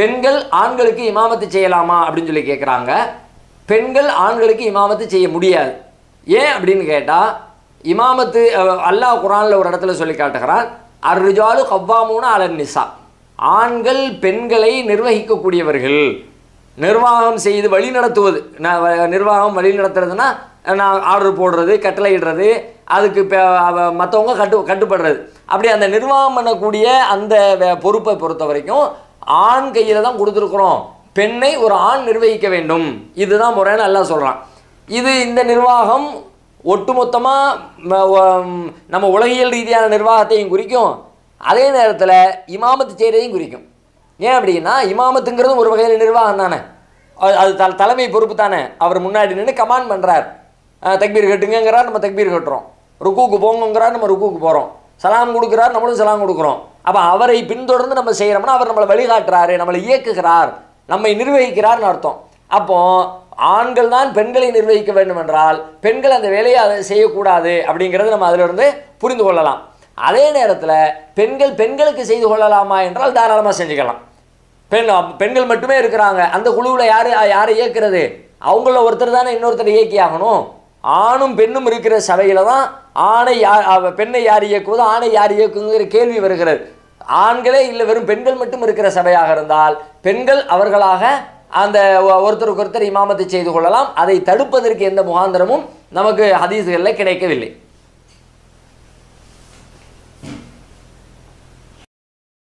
பெண்கள் ஆண்களுக்கு இமாமத்து செய்யலாமா அப்படின்னு சொல்லி கேட்குறாங்க பெண்கள் ஆண்களுக்கு இமாமத்து செய்ய முடியாது ஏன் அப்படின்னு கேட்டால் இமாமத்து அஹ், அல்லாஹ் குரானில் ஒரு இடத்துல சொல்லி காட்டுகிறான் அர்ரிஜாலு கவ்வாமூன அலன் நிசா ஆண்கள் பெண்களை நிர்வகிக்கக்கூடியவர்கள் நிர்வாகம் செய்து வழி நடத்துவது நான் வ- நிர்வாகம் வழி நடத்துறதுன்னா நான் ஆர்டர் போடுறது கட்டளையிடுறது அதுக்கு மற்றவங்க கட்டு கட்டுப்படுறது அப்படி அந்த நிர்வாகம் பண்ணக்கூடிய அந்த வே- பொறுப்பை பொறுத்த வரைக்கும் ஆண் கையில் தான் கொடுத்துருக்குறோம் பெண்ணை ஒரு ஆண் நிர்வகிக்க வேண்டும் இதுதான் முறைன்னு எல்லாம் சொல்கிறான் இது இந்த நிர்வாகம் ஒட்டுமொத்தமாக நம்ம உலகியல் ரீதியான நிர்வாகத்தையும் குறிக்கும் அதே நேரத்தில் இமாமத்து செய்கிறதையும் குறிக்கும் ஏன் அப்படின்னா இமாமத்துங்கிறது ஒரு வகையில் நிர்வாகம் தானே அது அது த தலைமை பொறுப்பு தானே அவர் முன்னாடி நின்று கமாண்ட் பண்ணுறார் தக்பீர் கட்டுங்கிறார் நம்ம தக்பீர் கட்டுறோம் ருக்குவுக்கு போங்கங்கிறார் நம்ம ருக்குவுக்கு போகிறோம் சலாம் கொடுக்குறார் நம்மளும் சலாம் கொடுக்குறோம் அப்போ அவரை பின்தொடர்ந்து நம்ம செய்கிறோம்னா அவர் நம்மளை வழிகாட்டுறாரு நம்மளை இயக்குகிறார் நம்மை நிர்வகிக்கிறார்னு அர்த்தம் அப்போ ஆண்கள் தான் பெண்களை நிர்வகிக்க வேண்டும் என்றால் பெண்கள் அந்த வேலையை அதை செய்யக்கூடாது அப்படிங்கிறது நம்ம அதிலிருந்து புரிந்து கொள்ளலாம் அதே நேரத்தில் பெண்கள் பெண்களுக்கு செய்து கொள்ளலாமா என்றால் தாராளமாக செஞ்சுக்கலாம் பெண் பெண்கள் மட்டுமே இருக்கிறாங்க அந்த குழுவில் யார் யாரை இயக்குறது அவங்கள ஒருத்தர் தானே இன்னொருத்தர் இயக்கி ஆகணும் ஆணும் பெண்ணும் இருக்கிற சபையில் தான் ஆணை யார் அவ- பெண்ணை யார் இயக்குவது ஆணை யார் இயக்குங்கிற கேள்வி வருகிறது ஆண்களே இல்லை வெறும் பெண்கள் மட்டும் இருக்கிற சபையாக இருந்தால் பெண்கள் அவர்களாக அந்த ஒ- ஒருத்தருக்கு ஒருத்தர் இமாமத்தை செய்து கொள்ளலாம் அதை தடுப்பதற்கு எந்த முகாந்திரமும் நமக்கு ஹதீஸ்களில் கிடைக்கவில்லை